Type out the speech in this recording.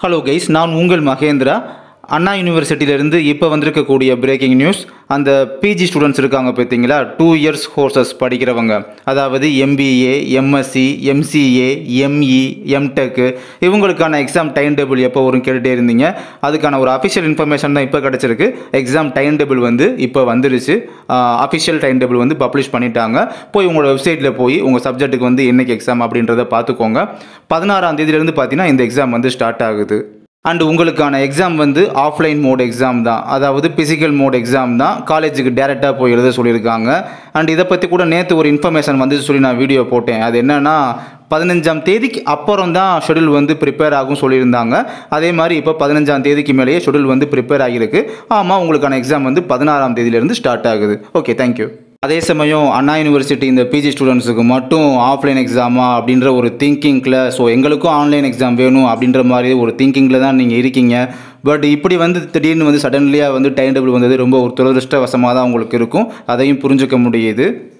hello guys நான் உங்கள் மகேந்திரா அண்ணா யூனிவர்சிட்டியிலேருந்து இப்போ வந்திருக்கக்கூடிய பிரேக்கிங் நியூஸ் அந்த பிஜி ஸ்டூடெண்ட்ஸ் இருக்காங்க பார்த்தீங்களா டூ இயர்ஸ் கோர்சஸ் படிக்கிறவங்க அதாவது MBA MSc MCA ME MTech இவங்களுக்கான எக்ஸாம் டைம் டேபிள் எப்போ வரும் கேட்டுகிட்டே இருந்தீங்க அதுக்கான ஒரு அஃபிஷியல் இன்ஃபர்மேஷன் தான் இப்போ கிடச்சிருக்கு எக்ஸாம் டைம் டேபிள் வந்து இப்போ வந்துருச்சு அஃபிஷியல் டைம் டேபிள் வந்து பப்ளிஷ் பண்ணிட்டாங்க போய் உங்களோட வெப்சைட்டில் போய் உங்கள் சப்ஜெக்ட்டுக்கு வந்து என்னைக்கு எக்ஸாம் அப்படின்றத பார்த்துக்கோங்க பதினாறாம் தேதியிலேருந்து பார்த்தீங்கன்னா இந்த எக்ஸாம் வந்து ஸ்டார்ட் ஆகுது அண்ட் உங்களுக்கான எக்ஸாம் வந்து ஆஃப்லைன் மோட் எக்ஸாம் தான் அதாவது பிசிக்கல் மோட் எக்ஸாம் தான் காலேஜுக்கு டேரெக்டாக போய் எழுத சொல்லியிருக்காங்க அண்ட் இதை பற்றி கூட நேற்று ஒரு இன்ஃபர்மேஷன் வந்து சொல்லி நான் வீடியோ போட்டேன் அது என்னன்னா பதினஞ்சாம் தேதிக்கு அப்புறம் தான் ஷெடியூல் வந்து ப்ரிப்பேர் ஆகும் சொல்லியிருந்தாங்க அதே மாதிரி இப்போ பதினஞ்சாம் தேதிக்கு மேலேயே ஷெடியூல் வந்து ப்ரிப்பேர் ஆகியிருக்கு ஆமாம் உங்களுக்கான எக்ஸாம் வந்து பதினாறாம் தேதியிலேருந்து ஸ்டார்ட் ஆகுது ஓகே தேங்க்யூ அதே சமயம் அண்ணா யூனிவர்சிட்டி இந்த பிஜி ஸ்டூடெண்ட்ஸுக்கு மட்டும் ஆஃப்லைன் எக்ஸாமா அப்படின்ற ஒரு திங்கிங்கில் ஸோ எங்களுக்கும் ஆன்லைன் எக்ஸாம் வேணும் அப்படின்ற மாதிரி ஒரு திங்கிங்கில் தான் நீங்கள் இருக்கீங்க பட் இப்படி வந்து திடீர்னு வந்து சடன்லியாக வந்து டைம் டேபிள் வந்தது ரொம்ப ஒரு துரதிருஷ்டவசமாக தான் உங்களுக்கு இருக்கும் அதையும் புரிஞ்சுக்க முடியுது